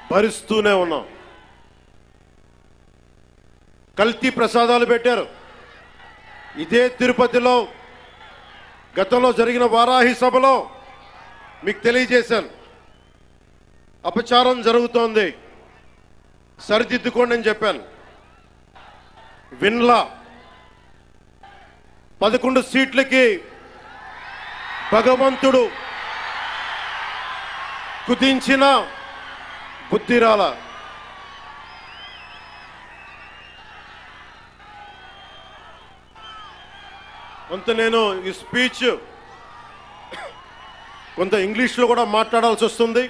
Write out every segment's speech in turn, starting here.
భరిస్తూనే ఉన్నాం కల్తీ ప్రసాదాలు పెట్టారు ఇదే తిరుపతిలో గతంలో జరిగిన వారాహి సభలో మీకు తెలియజేశాను అపచారం జరుగుతోంది సరిదిద్దుకోండి అని చెప్పాను విన్లా పదకొండు సీట్లకి భగవంతుడు కుదించిన బుద్ధిరాల కొంత నేను ఈ స్పీచ్ కొంత ఇంగ్లీష్లో కూడా మాట్లాడాల్సి వస్తుంది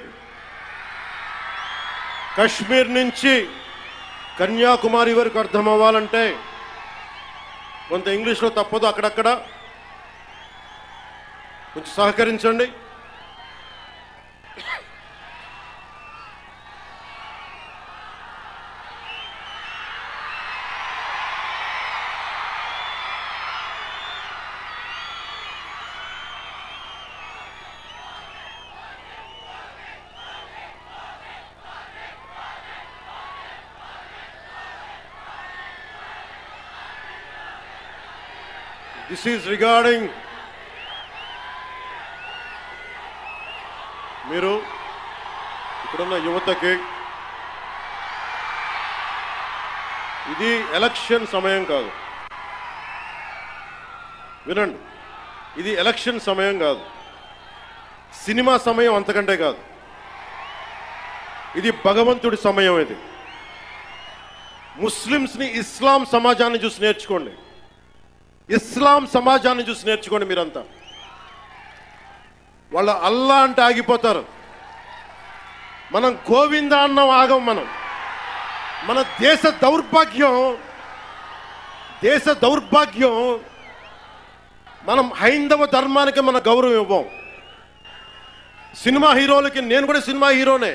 కశ్మీర్ నుంచి కన్యాకుమారి వరకు అర్థం అవ్వాలంటే కొంత ఇంగ్లీష్లో తప్పదు అక్కడక్కడ కొంచెం సహకరించండి దిస్ ఈజ్ రిగార్డింగ్ మీరు ఇక్కడున్న యువతకి ఇది ఎలక్షన్ సమయం కాదు వినండి ఇది ఎలక్షన్ సమయం కాదు సినిమా సమయం అంతకంటే కాదు ఇది భగవంతుడి సమయం ఇది ముస్లిమ్స్ని ఇస్లాం సమాజాన్ని చూసి నేర్చుకోండి ఇస్లాం సమాజాన్ని చూసి నేర్చుకోండి మీరంతా వాళ్ళ అల్లా అంటే ఆగిపోతారు మనం గోవింద అన్నం ఆగం మనం మన దేశ దౌర్భాగ్యం దేశ దౌర్భాగ్యం మనం హైందవ ధర్మానికి మన గౌరవం ఇవ్వం సినిమా హీరోలకి నేను కూడా సినిమా హీరోనే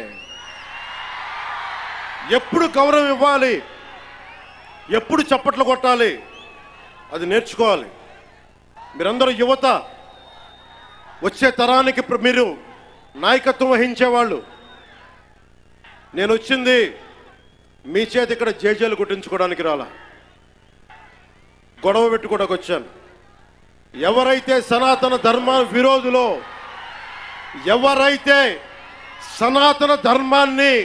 ఎప్పుడు గౌరవం ఇవ్వాలి ఎప్పుడు చప్పట్లు కొట్టాలి అది నేర్చుకోవాలి మీరందరూ యువత వచ్చే తరానికి ప్ర- మీరు నాయకత్వం వహించేవాళ్ళు నేను వచ్చింది మీ చేతి ఇక్కడ జేజేలు కొట్టించుకోవడానికి రాలా గొడవ పెట్టుకోవడానికి వచ్చాను ఎవరైతే సనాతన ధర్మ విరోధులో ఎవరైతే సనాతన ధర్మాన్ని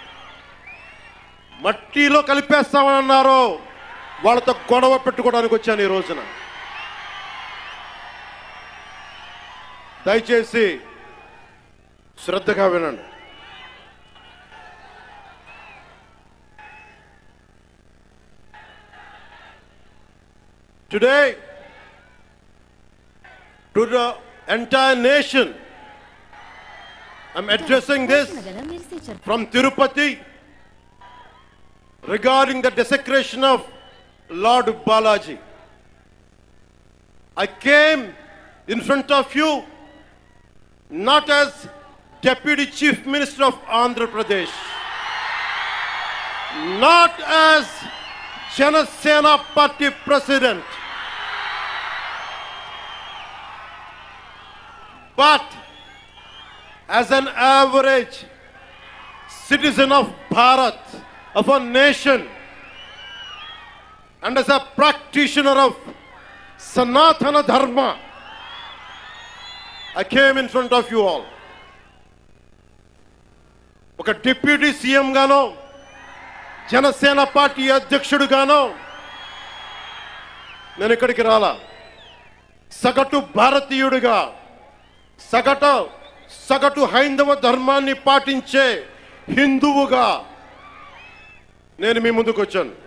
మట్టిలో కలిపేస్తామని అన్నారో వాళ్ళతో గొడవ పెట్టుకోవడానికి వచ్చాను ఈ రోజున దయచేసి శ్రద్ధగా వినండి today to the entire nation I'm addressing this కదా మెరిసే చెప్పు from Tirupati regarding the desecration of Lord Balaji. I came in front of you not as Deputy Chief Minister of Andhra Pradesh, not as Janasena Party President, but as an average citizen of Bharat, of a nation, and as a practitioner of Sanatana Dharma, I came in front of you all. ఒక deputy CM గానో Janasena party అధ్యక్షుడుగానో నేను ఇక్కడికి రాలా సగటు భారతీయుడిగా సగటు సగటు హైందవ ధర్మాన్ని పాటించే హిందువుగా నేను మీ ముందుకు వచ్చాను